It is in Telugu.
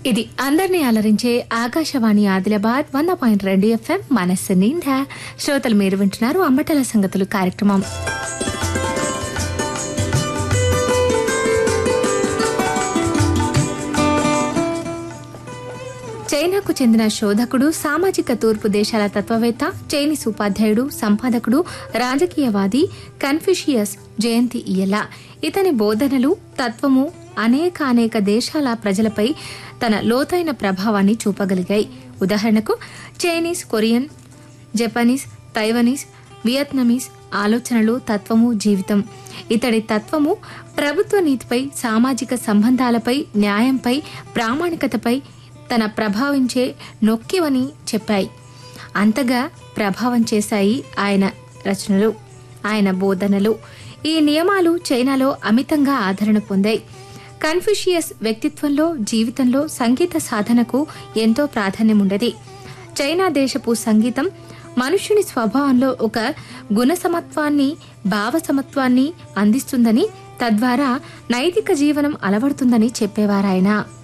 ఇది అందరినీ అలరించే ఆకాశవాణి ఆదిలాబాద్ వంద పాయింట్ రెండు ఎఫ్ఎం మనస్సు నిండా శ్రోతలు మీరు వింటున్నారు అంబటల సంగతులు కార్యక్రమం చైనాకు చెందిన శోధకుడు సామాజిక తూర్పు దేశాల తత్వవేత్త చైనీస్ ఉపాధ్యాయుడు సంపాదకుడు రాజకీయవాది కన్ఫ్యూషియస్ జయంతి ఇయల ఇతని బోధనలు తత్వము అనేక అనేక దేశాల ప్రజలపై తన లోతైన ప్రభావాన్ని చూపగలిగాయి ఉదాహరణకు Chinese Korean Japanese Taiwanese Vietnamese ఆలోచనలు తత్వము జీవితం ఇతడి తత్వము ప్రభుత్వ నీతిపై సామాజిక సంబంధాలపై న్యాయంపై ప్రామాణికతపై తన ప్రభావించే నొక్కివని చెప్పాయి అంతగా ప్రభావం చేశాయి ఆయన రచనలు ఆయన బోధనలు ఈ నియమాలు చైనాలో అమితంగా ఆదరణ పొందాయి కన్ఫ్యూషియస్ వ్యక్తిత్వంలో జీవితంలో సంగీత సాధనకు ఎంతో ప్రాధాన్యం ఉండేది చైనా దేశపు సంగీతం మనుష్యుని స్వభావంలో ఒక గుణసమత్వాన్ని భావసమత్వాన్ని అందిస్తుందని తద్వారా నైతిక జీవనం అలవడుతుందని చెప్పేవారాయన